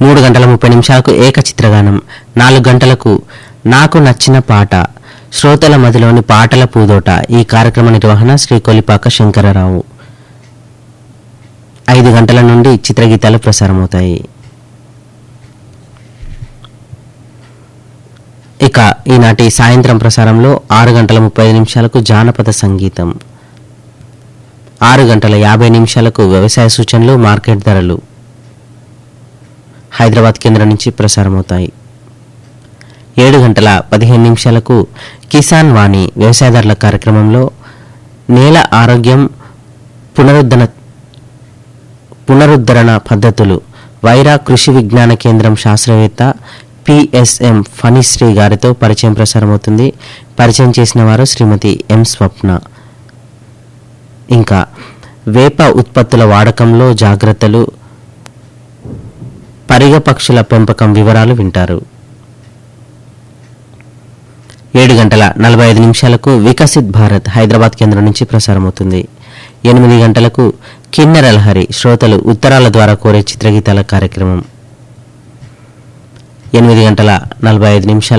మూడు గంటల ముప్పై నిమిషాలకు ఏకచిత్రగానం నాలుగు గంటలకు నాకు నచ్చిన పాట శ్రోతల మదిలోని పాటల పూదోట ఈ కార్యక్రమ నిర్వహణ శ్రీ కొలిపాక శంకరరావు ఐదు గంటల నుండి చిత్రగీతాలు ప్రసారమవుతాయి ఇక ఈనాటి సాయంత్రం ప్రసారంలో ఆరు గంటల ముప్పై ఐదు నిమిషాలకు జానపద సంగీతం ఆరు గంటల యాభై నిమిషాలకు వ్యవసాయ సూచనలు మార్కెట్ ధరలు హైదరాబాద్ కేంద్రం నుంచి ప్రసారమవుతాయి ఏడు గంటల పదిహేను నిమిషాలకు కిసాన్ వాణి వ్యవసాయదారుల కార్యక్రమంలో నేల ఆరోగ్యం పునరుద్ధరణ పునరుద్ధరణ పద్ధతులు వైరా కృషి విజ్ఞాన కేంద్రం శాస్త్రవేత్త పిఎస్ఎం ఫణిశ్రీ గారితో పరిచయం ప్రసారమవుతుంది పరిచయం చేసిన వారు శ్రీమతి ఎం స్వప్న ఇంకా వేప ఉత్పత్తుల వాడకంలో జాగ్రత్తలు పరిగ పక్షుల పెంపకం వివరాలు వింటారు ఏడు గంటల నలభై ఐదు నిమిషాలకు వికసిత్ భారత్ హైదరాబాద్ కేంద్రం నుంచి ప్రసారమవుతుంది ఎనిమిది గంటలకు కిన్నెరలహరి శ్రోతలు ఉత్తరాల ద్వారా కోరే చిత్రగీతాల కార్యక్రమం ఎనిమిది గంటల నలభై ఐదు నిమిషాల